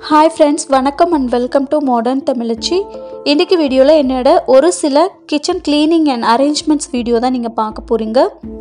hi friends வணக்கம் and welcome to modern Tamizhachi இன்றைக்கி வீடியோவில் என்னோட ஒரு சில kitchen cleaning and arrangements video தான் நீங்கள் பார்க்க போகிறீங்க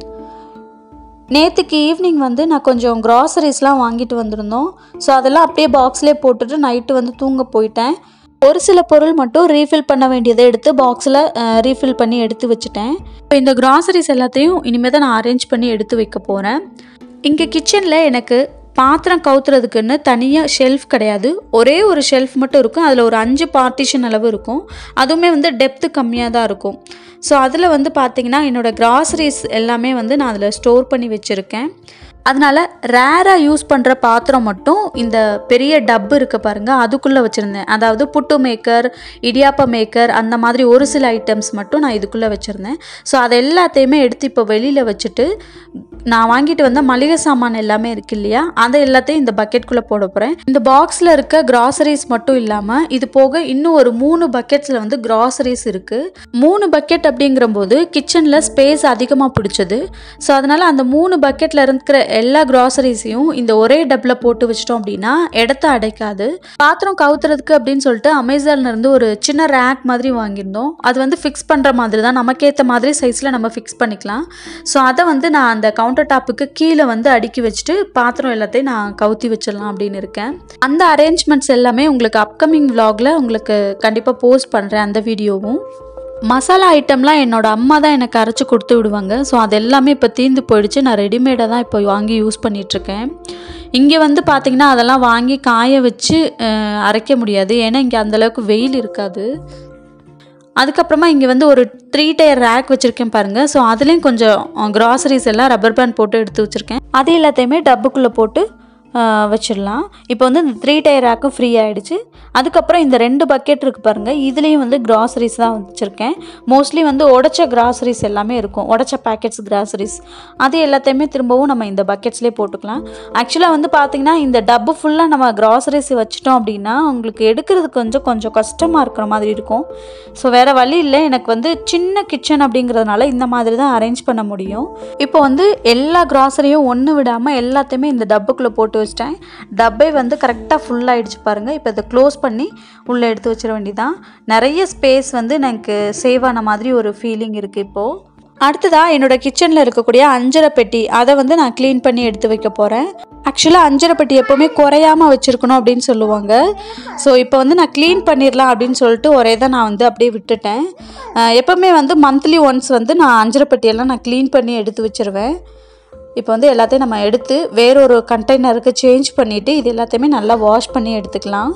நேற்றுக்கு ஈவினிங் வந்து நான் கொஞ்சம் க்ராசரிஸ்லாம் வாங்கிட்டு வந்திருந்தோம் ஸோ அதெல்லாம் அப்படியே பாக்ஸ்லேயே போட்டுட்டு நைட்டு வந்து தூங்க போயிட்டேன் ஒரு சில பொருள் மட்டும் ரீஃபில் பண்ண வேண்டியதை எடுத்து பாக்ஸில் ரீஃபில் பண்ணி எடுத்து வச்சுட்டேன் இப்போ இந்த க்ராசரிஸ் எல்லாத்தையும் இனிமேல் தான் நான் அரேஞ்ச் பண்ணி எடுத்து வைக்க போகிறேன் இங்கே கிச்சனில் எனக்கு பாத்திரம் கவுத்துறதுக்குன்னு தனியாக ஷெல்ஃப் கிடையாது ஒரே ஒரு ஷெல்ஃப் மட்டும் இருக்கும் அதில் ஒரு அஞ்சு பார்ட்டிஷன் அளவு இருக்கும் அதுவுமே வந்து டெப்த்து கம்மியாக தான் இருக்கும் ஸோ அதில் வந்து பார்த்திங்கன்னா என்னோடய கிராசரிஸ் எல்லாமே வந்து நான் அதில் ஸ்டோர் பண்ணி வச்சுருக்கேன் அதனால் ரேராக யூஸ் பண்ணுற பாத்திரம் மட்டும் இந்த பெரிய டப்பு இருக்க பாருங்கள் அதுக்குள்ளே வச்சுருந்தேன் அதாவது புட்டு மேக்கர் இடியாப்ப மேக்கர் அந்த மாதிரி ஒரு சில ஐட்டம்ஸ் மட்டும் நான் இதுக்குள்ளே வச்சுருந்தேன் ஸோ அதை எல்லாத்தையுமே எடுத்து இப்போ வெளியில் வச்சுட்டு நான் வாங்கிட்டு வந்த மளிகை சாமான் எல்லாமே இருக்கு இல்லையா அதை எல்லாத்தையும் இந்த பக்கெட்குள்ளே போட போகிறேன் இந்த பாக்ஸில் இருக்க கிராசரிஸ் மட்டும் இல்லாமல் இது போக இன்னும் ஒரு மூணு பக்கெட்ஸில் வந்து கிராசரிஸ் இருக்குது மூணு பக்கெட் அப்படிங்கிறபோது கிச்சனில் ஸ்பேஸ் அதிகமாக பிடிச்சது ஸோ அதனால் அந்த மூணு பக்கெட்டில் இருக்கிற எல்லா கிராசரிஸையும் இந்த ஒரே டப்பில் போட்டு வச்சிட்டோம் அப்படின்னா இடத்த அடைக்காது பாத்திரம் கவுத்துறதுக்கு அப்படின்னு சொல்லிட்டு அமேசான்ல இருந்து ஒரு சின்ன ரேக் மாதிரி வாங்கியிருந்தோம் அது வந்து ஃபிக்ஸ் பண்ணுற மாதிரி தான் நமக்கேற்ற மாதிரி சைஸில் நம்ம ஃபிக்ஸ் பண்ணிக்கலாம் ஸோ அதை வந்து நான் அந்த கவுண்டர் டாப்புக்கு கீழே வந்து அடுக்கி வச்சுட்டு பாத்திரம் எல்லாத்தையும் நான் கவுத்தி வச்சிடலாம் அப்படின்னு இருக்கேன் அந்த அரேஞ்ச்மெண்ட்ஸ் எல்லாமே உங்களுக்கு அப்கமிங் vlogல உங்களுக்கு கண்டிப்பாக போஸ்ட் பண்ணுறேன் அந்த வீடியோவும் மசாலா ஐட்டம்லாம் என்னோட அம்மா தான் எனக்கு அரைச்சி கொடுத்து விடுவாங்க ஸோ அது எல்லாமே இப்போ தீர்ந்து போயிடுச்சு நான் ரெடிமேடாக தான் இப்போ வாங்கி யூஸ் பண்ணிகிட்ருக்கேன் இங்கே வந்து பார்த்திங்கன்னா அதெல்லாம் வாங்கி காய வச்சு அஹ், அரைக்க முடியாது ஏன்னா இங்கே அந்தளவுக்கு வெயில் இருக்காது அதுக்கப்புறமா இங்கே வந்து ஒரு த்ரீ டயர் ரேக் வச்சுருக்கேன் பாருங்கள் ஸோ அதுலேயும் கொஞ்சம் கிராசரிஸ் எல்லாம் ரப்பர் பேண்ட் போட்டு எடுத்து வச்சுருக்கேன் அது எல்லாத்தையுமே டப்புக்குள்ளே போட்டு ஆஹ், வச்சிடலாம் இப்போ வந்து இந்த த்ரீ டயர் ரேக்கும் ஃப்ரீ ஆகிடுச்சு அதுக்கப்புறம் இந்த ரெண்டு பக்கெட் இருக்குது பாருங்கள் இதுலேயும் வந்து கிராசரிஸ் தான் வச்சுருக்கேன் மோஸ்ட்லி வந்து உடச்ச கிராசரிஸ் எல்லாமே இருக்கும் உடச்ச பேக்கெட்ஸ் கிராசரிஸ் அது எல்லாத்தையுமே திரும்பவும் நம்ம இந்த பக்கெட்ஸ்லேயே போட்டுக்கலாம் ஆக்சுவலாக வந்து பார்த்திங்கன்னா இந்த டப்பு ஃபுல்லாக நம்ம கிராசரிஸ் வச்சிட்டோம் அப்படின்னா உங்களுக்கு எடுக்கிறது கொஞ்சம் கொஞ்சம் கஷ்டமாக இருக்கிற மாதிரி இருக்கும் ஸோ வேறு வழி இல்லை எனக்கு வந்து சின்ன கிச்சன் அப்படிங்கிறதுனால இந்த மாதிரி தான் அரேஞ்ச் பண்ண முடியும் இப்போ வந்து எல்லா கிராசரியும் ஒன்று விடாமல் எல்லாத்தையுமே இந்த டப்புக்குள்ளே போட்டு வச்சிட்டேன் டப்பை வந்து கரெக்டாக ஃபுல் ஆயிடுச்சு பாருங்கள் இப்போ இதை க்ளோஸ் பண்ணி உள்ளே எடுத்து வச்சிட வேண்டியதான் நிறைய ஸ்பேஸ் வந்து எனக்கு சேவ் ஆன மாதிரி ஒரு ஃபீலிங் இருக்குது இப்போது அடுத்ததாக என்னோட கிச்சனில் இருக்கக்கூடிய அஞ்சரை பெட்டி அதை வந்து நான் க்ளீன் பண்ணி எடுத்து வைக்க போகிறேன் ஆக்சுவலாக அஞ்சரை பெட்டி எப்போவுமே குறையாமல் வச்சுருக்கணும் அப்படின்னு சொல்லுவாங்க ஸோ இப்போ வந்து நான் க்ளீன் பண்ணிடலாம் அப்படின்னு சொல்லிட்டு ஒரே தான் நான் வந்து அப்படியே விட்டுட்டேன் அஹ் எப்போவுமே வந்து மந்த்லி ஒன்ஸ் வந்து நான் அஞ்சரை பெட்டியெல்லாம் நான் க்ளீன் பண்ணி எடுத்து வச்சிருவேன் இப்போ வந்து எல்லாத்தையும் நம்ம எடுத்து வேறொரு கண்டெய்னருக்கு சேஞ்ச் பண்ணிவிட்டு இது எல்லாத்தையுமே நல்லா வாஷ் பண்ணி எடுத்துக்கலாம்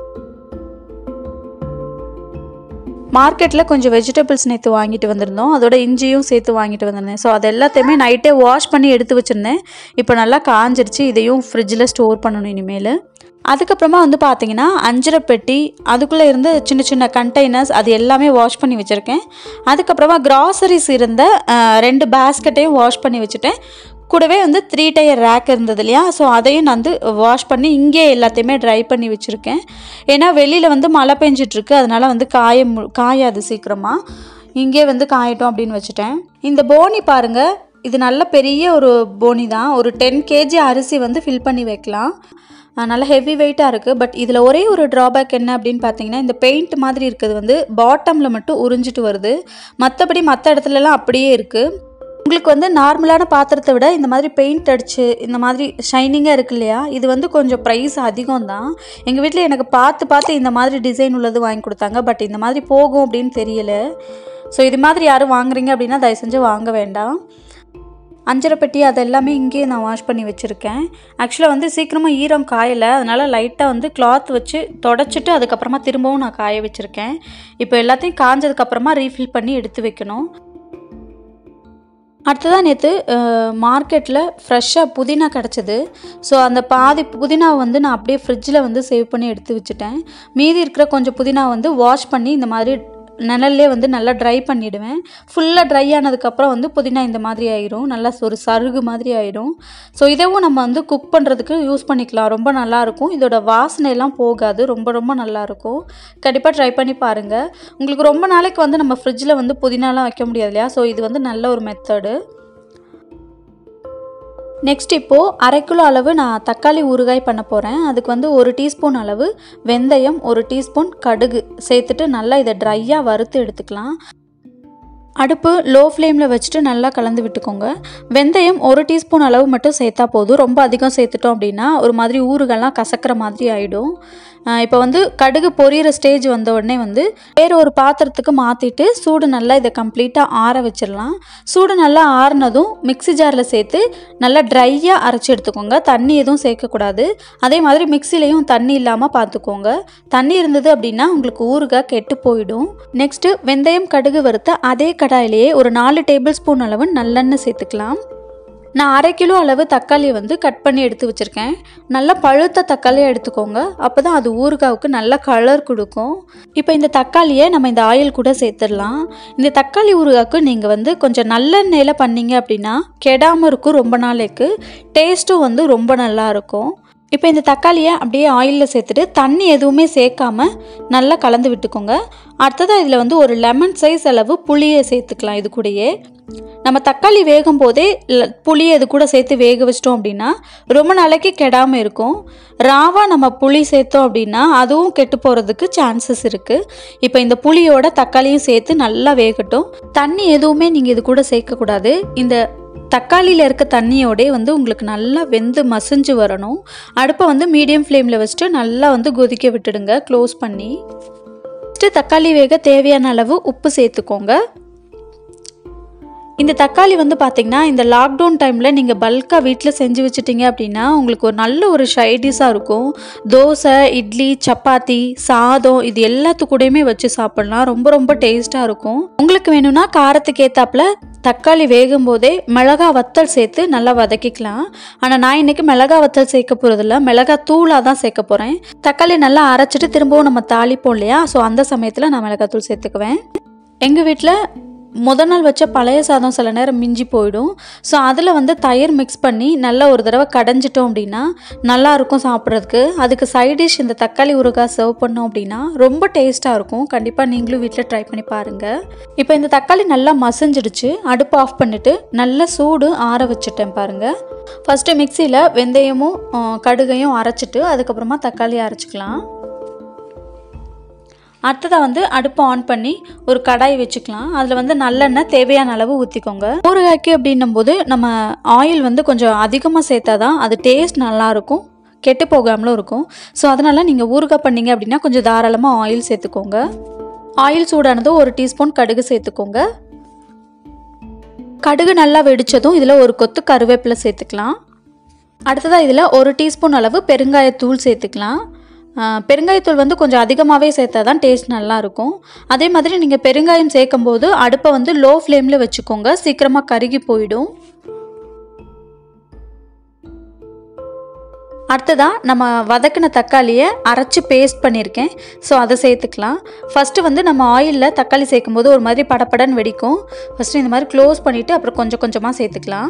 மார்க்கெட்டில் கொஞ்சம் வெஜிடபிள்ஸ் நேற்று வாங்கிட்டு வந்திருந்தோம் அதோட இஞ்சியும் சேர்த்து வாங்கிட்டு வந்திருந்தேன் ஸோ அது எல்லாத்தையுமே நைட்டே வாஷ் பண்ணி எடுத்து வச்சுருந்தேன் இப்போ நல்லா காஞ்சிருச்சு இதையும் ஃப்ரிட்ஜில் ஸ்டோர் பண்ணணும் இனிமேல் அதுக்கப்புறமா வந்து பார்த்தீங்கன்னா அஞ்சரை பெட்டி அதுக்குள்ளே இருந்த சின்ன சின்ன கண்டெய்னர்ஸ் அது எல்லாமே வாஷ் பண்ணி வச்சுருக்கேன் அதுக்கப்புறமா கிராசரிஸ் இருந்த அஹ், ரெண்டு பேஸ்கெட்டையும் வாஷ் பண்ணி வச்சுட்டேன் கூடவே வந்து த்ரீ டயர் ரேக் இருந்தது இல்லையா ஸோ அதையும் நான் வந்து வாஷ் பண்ணி இங்கே எல்லாத்தையுமே ட்ரை பண்ணி வச்சுருக்கேன் ஏன்னா வெளியில் வந்து மழை பெஞ்சிட்ருக்கு அதனால் வந்து காய மு- காயாது சீக்கிரமாக இங்கே வந்து காயட்டும் அப்படின்னு வச்சுட்டேன் இந்த போனி பாருங்கள் இது நல்ல பெரிய ஒரு போனி தான் ஒரு டென் கேஜி அரிசி வந்து ஃபில் பண்ணி வைக்கலாம் அஹ் நல்ல ஹெவி வெயிட்டாக இருக்குது பட் இதில் ஒரே ஒரு ட்ராபேக் என்ன அப்படின்னு பார்த்தீங்கன்னா இந்த பெயிண்ட் மாதிரி இருக்கிறது வந்து பாட்டமில் மட்டும் உறிஞ்சிட்டு வருது மற்றபடி மற்ற இடத்துலலாம் அப்படியே இருக்குது உங்களுக்கு வந்து நார்மலான பாத்திரத்தை விட இந்த மாதிரி பெயிண்ட் அடிச்சு இந்த மாதிரி ஷைனிங்காக இருக்கு இல்லையா இது வந்து கொஞ்சம் ப்ரைஸ் அதிகம் தான் எங்கள் வீட்டில் எனக்கு பார்த்து பார்த்து இந்த மாதிரி டிசைன் உள்ளது வாங்கி கொடுத்தாங்க பட் இந்த மாதிரி போகும் அப்படின்னு தெரியல ஸோ இது மாதிரி யாரும் வாங்குறீங்க அப்படின்னா தயவு செஞ்சு வாங்க வேண்டாம் அஞ்சரை பெட்டி அது எல்லாமே இங்கேயே நான் வாஷ் பண்ணி வச்சுருக்கேன் ஆக்சுவலாக வந்து சீக்கிரமாக ஈரம் காயலை அதனால் லைட்டாக வந்து கிளாத் வச்சு தொடச்சிட்டு அதுக்கப்புறமா திரும்பவும் நான் காய வச்சுருக்கேன் இப்போ எல்லாத்தையும் காஞ்சதுக்கப்புறமா ரீஃபில் பண்ணி எடுத்து வைக்கணும் அடுத்ததாக நேற்று மார்க்கெட்டில் ஃப்ரெஷ்ஷாக புதினா கிடச்சிது ஸோ அந்த பாதி புதினா வந்து நான் அப்படியே ஃப்ரிட்ஜில் வந்து சேவ் பண்ணி எடுத்து வச்சுட்டேன் மீதி இருக்கிற கொஞ்சம் புதினா வந்து வாஷ் பண்ணி இந்த மாதிரி நிழல்லே வந்து நல்லா ட்ரை பண்ணிவிடுவேன் ஃபுல்லாக ட்ரை ஆனதுக்கப்புறம் வந்து புதினா இந்த மாதிரி ஆயிரும் நல்லா ஒரு சருகு மாதிரி ஆயிரும் ஸோ இதவும் நம்ம வந்து குக் பண்ணுறதுக்கு யூஸ் பண்ணிக்கலாம் ரொம்ப நல்லாயிருக்கும் இதோட வாசனை எல்லாம் போகாது ரொம்ப ரொம்ப நல்லாயிருக்கும் கண்டிப்பாக ட்ரை பண்ணி பாருங்கள் உங்களுக்கு ரொம்ப நாளைக்கு வந்து நம்ம ஃப்ரிட்ஜில் வந்து புதினாலாம் வைக்க முடியாது இல்லையா ஸோ இது வந்து நல்ல ஒரு மெத்தடு நெக்ஸ்ட் இப்போது அரை கிலோ அளவு நான் தக்காளி ஊறுகாய் பண்ண போகிறேன் அதுக்கு வந்து ஒரு டீஸ்பூன் அளவு வெந்தயம் ஒரு டீஸ்பூன் கடுகு சேர்த்துட்டு நல்லா இதை ட்ரையாக வறுத்து எடுத்துக்கலாம் அடுப்பு லோ ஃப்ளேமில் வச்சுட்டு நல்லா கலந்து விட்டுக்கோங்க வெந்தயம் ஒரு டீஸ்பூன் அளவு மட்டும் சேர்த்தா போதும் ரொம்ப அதிகம் சேர்த்துட்டோம் அப்படின்னா ஒரு மாதிரி ஊறுகள்லாம் கசக்கிற மாதிரி ஆகிடும் இப்போ வந்து கடுகு பொரியிற ஸ்டேஜ் வந்த உடனே வந்து வேறு ஒரு பாத்திரத்துக்கு மாற்றிட்டு சூடு நல்லா இதை கம்ப்ளீட்டாக ஆற வச்சிடலாம் சூடு நல்லா ஆறுனதும் மிக்ஸி ஜாரில் சேர்த்து நல்லா ட்ரையாக அரைச்சி எடுத்துக்கோங்க தண்ணி எதுவும் சேர்க்கக்கூடாது அதே மாதிரி மிக்சிலையும் தண்ணி இல்லாமல் பார்த்துக்கோங்க தண்ணி இருந்தது அப்படின்னா உங்களுக்கு ஊறுகாய் கெட்டு போயிடும் நெக்ஸ்ட்டு வெந்தயம் கடுகு வறுத்த அதே கடாயிலேயே ஒரு நாலு டேபிள் ஸ்பூன் அளவு நல்லெண்ணெய் சேர்த்துக்கலாம் நான் அரை கிலோ அளவு தக்காளியை வந்து கட் பண்ணி எடுத்து வச்சுருக்கேன் நல்லா பழுத்த தக்காளியை எடுத்துக்கோங்க அப்போ தான் அது ஊறுகாவுக்கு நல்ல கலர் கொடுக்கும் இப்போ இந்த தக்காளியை நம்ம இந்த ஆயில் கூட சேர்த்துடலாம் இந்த தக்காளி ஊறுகாவுக்கு நீங்கள் வந்து கொஞ்சம் நல்லெண்ணெயில் பண்ணீங்க அப்படின்னா கெடாமல் இருக்கும் ரொம்ப நாளைக்கு டேஸ்ட்டும் வந்து ரொம்ப நல்லா இருக்கும் இப்போ இந்த தக்காளியை அப்படியே ஆயிலில் சேர்த்துட்டு தண்ணி எதுவுமே சேர்க்காம நல்லா கலந்து விட்டுக்கோங்க அடுத்ததாக இதில் வந்து ஒரு லெமன் சைஸ் அளவு புளியை சேர்த்துக்கலாம் இது கூடயே நம்ம தக்காளி வேகும் போதே ல- புளி இது கூட சேர்த்து வேக வச்சிட்டோம் அப்படின்னா ரொம்ப நாளைக்கு கெடாமல் இருக்கும் ராவாக நம்ம புளி சேர்த்தோம் அப்படின்னா அதுவும் கெட்டு போகிறதுக்கு சான்சஸ் இருக்குது இப்போ இந்த புளியோட தக்காளியும் சேர்த்து நல்லா வேகட்டும் தண்ணி எதுவுமே நீங்கள் இது கூட சேர்க்கக்கூடாது இந்த தக்காளியில் இருக்க தண்ணியோடே வந்து உங்களுக்கு நல்லா வெந்து மசிஞ்சு வரணும் அடுப்பை வந்து மீடியம் ஃப்ளேமில் வச்சுட்டு நல்லா வந்து கொதிக்க விட்டுடுங்க க்ளோஸ் பண்ணி ஃபஸ்ட்டு தக்காளி வேக தேவையான அளவு உப்பு சேர்த்துக்கோங்க இந்த தக்காளி வந்து பார்த்திங்கன்னா இந்த லாக்டவுன் டைமில் நீங்கள் பல்காக வீட்டில் செஞ்சு வச்சுட்டீங்க அப்படின்னா உங்களுக்கு ஒரு நல்ல ஒரு ஷைடிஷாக இருக்கும் தோசை இட்லி சப்பாத்தி சாதம் இது எல்லாத்து கூடயுமே வச்சு சாப்பிட்லாம் ரொம்ப ரொம்ப டேஸ்ட்டாக இருக்கும் உங்களுக்கு வேணும்னா காரத்துக்கு ஏற்றாப்புல தக்காளி வேகும் போதே மிளகா வத்தல் சேர்த்து நல்லா வதக்கிக்கலாம் ஆனால் நான் இன்னைக்கு மிளகா வத்தல் சேர்க்க போகிறதில்ல மிளகா தூளாக தான் சேர்க்க போகிறேன் தக்காளி நல்லா அரைச்சிட்டு திரும்பவும் நம்ம தாளிப்போம் இல்லையா ஸோ அந்த சமயத்தில் நான் மிளகாத்தூள் சேர்த்துக்குவேன் எங்கள் வீட்டில் முத நாள் வச்ச பழைய சாதம் சில நேரம் மிஞ்சி போயிடும் ஸோ அதில் வந்து தயிர் மிக்ஸ் பண்ணி நல்லா ஒரு தடவை கடைஞ்சிட்டோம் அப்படின்னா நல்லா இருக்கும் சாப்பிட்றதுக்கு அதுக்கு சைட் டிஷ் இந்த தக்காளி ஊறுகாய் சர்வ் பண்ணோம் அப்படின்னா ரொம்ப டேஸ்ட்டாக இருக்கும் கண்டிப்பாக நீங்களும் வீட்டில் ட்ரை பண்ணி பாருங்கள் இப்போ இந்த தக்காளி நல்லா மசிஞ்சிடுச்சு அடுப்பு ஆஃப் பண்ணிவிட்டு நல்லா சூடு ஆற வச்சுட்டேன் பாருங்கள் ஃபஸ்ட்டு மிக்சியில் வெந்தயமும் ஆ, கடுகையும் அரைச்சிட்டு அதுக்கப்புறமா தக்காளி அரைச்சிக்கலாம் அடுத்ததாக வந்து அடுப்பை ஆன் பண்ணி ஒரு கடாய் வச்சுக்கலாம் அதில் வந்து நல்லெண்ணெய் தேவையான அளவு ஊற்றிக்கோங்க ஊறுகாய்க்கு அப்படின்னும் போது நம்ம ஆயில் வந்து கொஞ்சம் அதிகமாக சேர்த்தா தான் அது டேஸ்ட் நல்லாயிருக்கும் கெட்டு போகாமலும் இருக்கும் ஸோ அதனால் நீங்கள் ஊறுகாய் பண்ணீங்க அப்படின்னா கொஞ்சம் தாராளமாக ஆயில் சேர்த்துக்கோங்க ஆயில் சூடானதும் ஒரு டீஸ்பூன் கடுகு சேர்த்துக்கோங்க கடுகு நல்லா வெடிச்சதும் இதில் ஒரு கொத்து கருவேப்பிலை சேர்த்துக்கலாம் அடுத்ததாக இதில் ஒரு டீஸ்பூன் அளவு பெருங்காயத்தூள் சேர்த்துக்கலாம் ஆ, பெருங்காயத்தூள் வந்து கொஞ்சம் அதிகமாகவே சேர்த்தா தான் டேஸ்ட் நல்லா இருக்கும் அதே மாதிரி நீங்கள் பெருங்காயம் சேர்க்கும்போது அடுப்பை வந்து லோ ஃப்ளேமில் வச்சுக்கோங்க சீக்கிரமாக கருகி போயிடும் அடுத்ததாக நம்ம வதக்கின தக்காளியை அரைச்சி பேஸ்ட் பண்ணியிருக்கேன் ஸோ அதை சேர்த்துக்கலாம் ஃபஸ்ட்டு வந்து நம்ம ஆயிலில் தக்காளி சேர்க்கும்போது ஒரு மாதிரி படபடன்னு வெடிக்கும் ஃபஸ்ட்டு இந்த மாதிரி க்ளோஸ் பண்ணிவிட்டு அப்புறம் கொஞ்சம் கொஞ்சமாக சேர்த்துக்கலாம்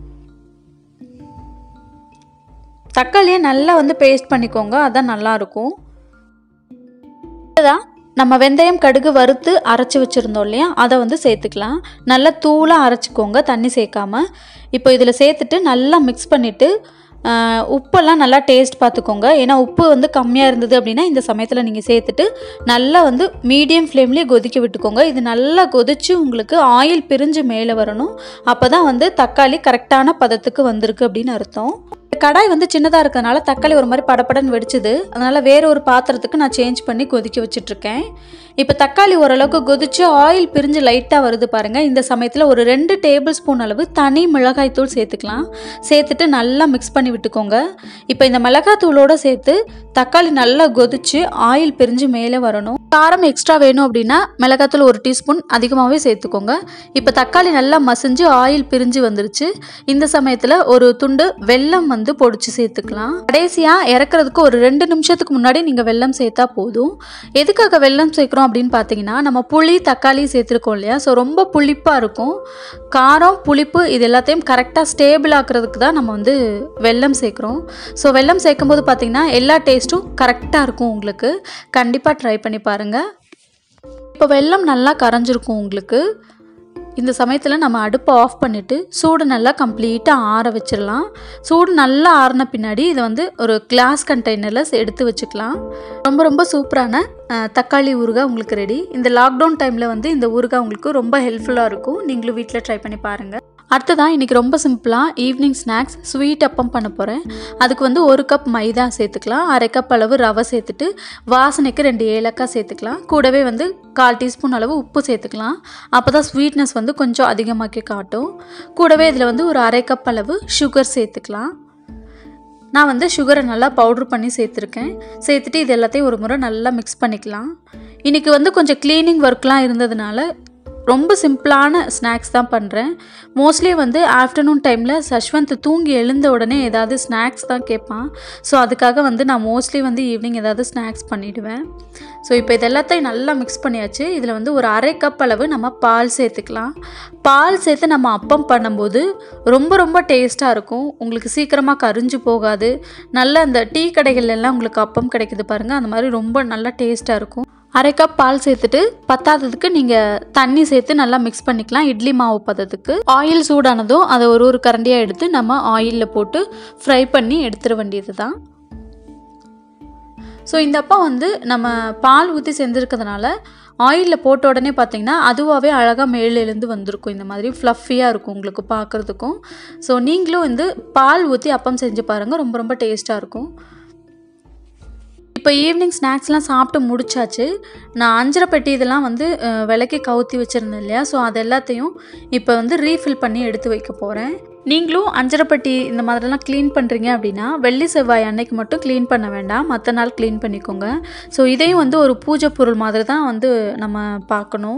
தக்காளியை நல்லா வந்து பேஸ்ட் பண்ணிக்கோங்க அதான் நல்லாயிருக்கும் அடுத்ததா நம்ம வெந்தயம் கடுகு வறுத்து அரைச்சி வச்சுருந்தோம் இல்லையா அதை வந்து சேர்த்துக்கலாம் நல்லா தூளாக அரைச்சிக்கோங்க தண்ணி சேர்க்காம இப்போ இதில் சேர்த்துட்டு நல்லா மிக்ஸ் பண்ணிவிட்டு உப்பெல்லாம் நல்லா டேஸ்ட் பார்த்துக்கோங்க ஏன்னா உப்பு வந்து கம்மியாக இருந்தது அப்படின்னா இந்த சமயத்தில் நீங்கள் சேர்த்துட்டு நல்லா வந்து மீடியம் ஃப்ளேம்லேயே கொதிக்க விட்டுக்கோங்க இது நல்லா கொதிச்சு உங்களுக்கு ஆயில் பிரிஞ்சு மேலே வரணும் அப்போ தான் வந்து தக்காளி கரெக்டான பதத்துக்கு வந்திருக்கு அப்படின்னு அர்த்தம் இந்த கடாய் வந்து சின்னதாக இருக்கிறதுனால தக்காளி ஒரு மாதிரி படபடன்னு வெடிச்சுது அதனால் வேற ஒரு பாத்திரத்துக்கு நான் சேஞ்ச் பண்ணி கொதிக்க வச்சிட்ருக்கேன் இப்போ தக்காளி ஓரளவுக்கு கொதிச்சு ஆயில் பிரிஞ்சு லைட்டாக வருது பாருங்கள் இந்த சமயத்தில் ஒரு ரெண்டு டேபிள் ஸ்பூன் அளவு தனி மிளகாய் தூள் சேர்த்துக்கலாம் சேர்த்துட்டு நல்லா மிக்ஸ் பண்ணி விட்டுக்கோங்க இப்போ இந்த மிளகாய் தூளோட சேர்த்து தக்காளி நல்லா கொதிச்சு ஆயில் பிரிஞ்சு மேலே வரணும் காரம் எக்ஸ்ட்ரா வேணும் அப்படின்னா மிளகாத்தூள் ஒரு டீஸ்பூன் அதிகமாகவே சேர்த்துக்கோங்க இப்போ தக்காளி நல்லா மசிஞ்சு ஆயில் பிரிஞ்சு வந்துருச்சு இந்த சமயத்தில் ஒரு துண்டு வெல்லம் வந்து பொடிச்சு சேர்த்துக்கலாம் கடைசியாக இறக்குறதுக்கு ஒரு ரெண்டு நிமிஷத்துக்கு முன்னாடி நீங்கள் வெல்லம் சேர்த்தா போதும் எதுக்காக வெல்லம் சேர்க்குறோம் அப்படின்னு பார்த்தீங்கன்னா நம்ம புளி தக்காளி சேர்த்துருக்கோம் இல்லையா ஸோ ரொம்ப புளிப்பாக இருக்கும் காரம் புளிப்பு இது எல்லாத்தையும் கரெக்டாக ஸ்டேபிள் ஆக்குறதுக்கு தான் நம்ம வந்து வெல்லம் சேர்க்குறோம் ஸோ வெல்லம் சேர்க்கும்போது பார்த்தீங்கன்னா எல்லா டேஸ்ட்டும் கரெக்டாக இருக்கும் உங்களுக்கு கண்டிப்பாக ட்ரை பண்ணி பாருங்கள் இப்போ வெல்லம் நல்லா கரைஞ்சிருக்கும் உங்களுக்கு இந்த சமயத்தில் நம்ம அடுப்பை ஆஃப் பண்ணிவிட்டு சூடு நல்லா கம்ப்ளீட்டாக ஆற வச்சிடலாம் சூடு நல்லா ஆறின பின்னாடி இதை வந்து ஒரு கிளாஸ் கண்டெய்னரில் எடுத்து வச்சுக்கலாம் ரொம்ப ரொம்ப சூப்பரான அஹ், தக்காளி ஊறுகாய் உங்களுக்கு ரெடி இந்த லாக்டவுன் டைமில் வந்து இந்த ஊறுகாய் உங்களுக்கு ரொம்ப ஹெல்ப்ஃபுல்லாக இருக்கும் நீங்களும் வீட்டில் ட்ரை பண்ணி பாருங்கள் அடுத்ததான் இன்றைக்கி ரொம்ப சிம்பிளாக ஈவினிங் ஸ்நாக்ஸ் ஸ்வீட் அப்பம் பண்ண போகிறேன் அதுக்கு வந்து ஒரு கப் மைதா சேர்த்துக்கலாம் அரை கப் அளவு ரவை சேர்த்துட்டு வாசனைக்கு ரெண்டு ஏலக்காய் சேர்த்துக்கலாம் கூடவே வந்து கால் டீஸ்பூன் அளவு உப்பு சேர்த்துக்கலாம் அப்போ தான் ஸ்வீட்னஸ் வந்து கொஞ்சம் அதிகமாக்கி காட்டும் கூடவே இதில் வந்து ஒரு அரை கப் அளவு சுகர் சேர்த்துக்கலாம் நான் வந்து சுகரை நல்லா பவுட்ரு பண்ணி சேர்த்துருக்கேன் சேர்த்துட்டு இது எல்லாத்தையும் ஒரு முறை நல்லா மிக்ஸ் பண்ணிக்கலாம் இன்றைக்கி வந்து கொஞ்சம் க்ளீனிங் ஒர்க்லாம் இருந்ததுனால ரொம்ப சிம்பிளான ஸ்நாக்ஸ் தான் பண்ணுறேன் மோஸ்ட்லி வந்து ஆஃப்டர்நூன் டைமில் சஷ்வந்த் தூங்கி எழுந்த உடனே ஏதாவது ஸ்நாக்ஸ் தான் கேட்பான் ஸோ அதுக்காக வந்து நான் மோஸ்ட்லி வந்து ஈவினிங் ஏதாவது ஸ்நாக்ஸ் பண்ணிவிடுவேன் ஸோ இப்போ இது எல்லாத்தையும் நல்லா மிக்ஸ் பண்ணியாச்சு இதில் வந்து ஒரு அரை கப் அளவு நம்ம பால் சேர்த்துக்கலாம் பால் சேர்த்து நம்ம அப்பம் பண்ணும்போது ரொம்ப ரொம்ப டேஸ்ட்டாக இருக்கும் உங்களுக்கு சீக்கிரமாக கரிஞ்சு போகாது நல்ல அந்த டீ கடைகள்ல எல்லாம் உங்களுக்கு அப்பம் கிடைக்குது பாருங்கள் அந்த மாதிரி ரொம்ப நல்லா டேஸ்ட்டாக இருக்கும் அரை கப் பால் சேர்த்துட்டு பத்தாததுக்கு நீங்கள் தண்ணி சேர்த்து நல்லா மிக்ஸ் பண்ணிக்கலாம் இட்லி மாவு பதத்துக்கு ஆயில் சூடானதும் அதை ஒரு ஒரு கரண்டியாக எடுத்து நம்ம ஆயிலில் போட்டு ஃப்ரை பண்ணி எடுத்துட வேண்டியது தான் ஸோ இந்த அப்பா வந்து நம்ம பால் ஊற்றி செஞ்சுருக்கிறதுனால ஆயிலில் போட்ட உடனே பார்த்தீங்கன்னா அதுவாகவே அழகாக மேலேருந்து வந்திருக்கும் இந்த மாதிரி ஃப்ளஃபியாக இருக்கும் உங்களுக்கு பார்க்குறதுக்கும் ஸோ நீங்களும் வந்து பால் ஊற்றி அப்பம் செஞ்சு பாருங்கள் ரொம்ப ரொம்ப டேஸ்ட்டாக இருக்கும் இப்போ ஈவினிங் ஸ்நாக்ஸ்லாம் சாப்பிட்டு முடிச்சாச்சு நான் அஞ்சரை பெட்டி இதெல்லாம் வந்து அஹ், விலைக்கு கவுத்தி வச்சுருந்தேன் இல்லையா ஸோ அது எல்லாத்தையும் இப்போ வந்து ரீஃபில் பண்ணி எடுத்து வைக்க போகிறேன் நீங்களும் அஞ்சரை பெட்டி இந்த மாதிரிலாம் க்ளீன் பண்ணுறீங்க அப்படின்னா வெள்ளி செவ்வாய் அன்னைக்கு மட்டும் க்ளீன் பண்ண வேண்டாம் மற்ற நாள் க்ளீன் பண்ணிக்கோங்க ஸோ இதையும் வந்து ஒரு பூஜை பொருள் மாதிரி தான் வந்து நம்ம பார்க்கணும்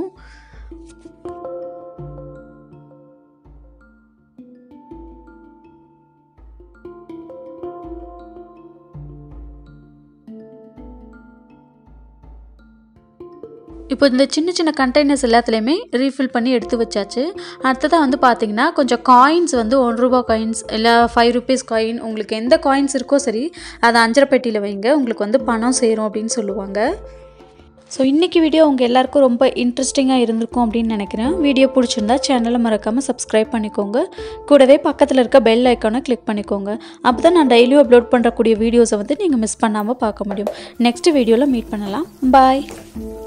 இப்போ இந்த சின்ன சின்ன கண்டெய்னர்ஸ் எல்லாத்துலேயுமே ரீஃபில் பண்ணி எடுத்து வச்சாச்சு அடுத்ததாக வந்து பார்த்தீங்கன்னா கொஞ்சம் காயின்ஸ் வந்து ஒன் ரூபா காயின்ஸ் இல்லை ஃபைவ் ருபீஸ் காயின் உங்களுக்கு எந்த காயின்ஸ் இருக்கோ சரி அதை அஞ்சரை பெட்டியில் வைங்க உங்களுக்கு வந்து பணம் சேரும் அப்படின்னு சொல்லுவாங்க ஸோ இன்றைக்கி வீடியோ உங்கள் எல்லாருக்கும் ரொம்ப இன்ட்ரெஸ்டிங்காக இருந்திருக்கும் அப்படின்னு நினைக்கிறேன் வீடியோ பிடிச்சிருந்தா சேனலை மறக்காமல் சப்ஸ்கிரைப் பண்ணிக்கோங்க கூடவே பக்கத்தில் இருக்க பெல் ஐக்கானை கிளிக் பண்ணிக்கோங்க அப்போ தான் நான் டெய்லியும் அப்லோட் பண்ணுறக்கூடிய வீடியோஸை வந்து நீங்கள் மிஸ் பண்ணாமல் பார்க்க முடியும் நெக்ஸ்ட் வீடியோவில் மீட் பண்ணலாம் பாய்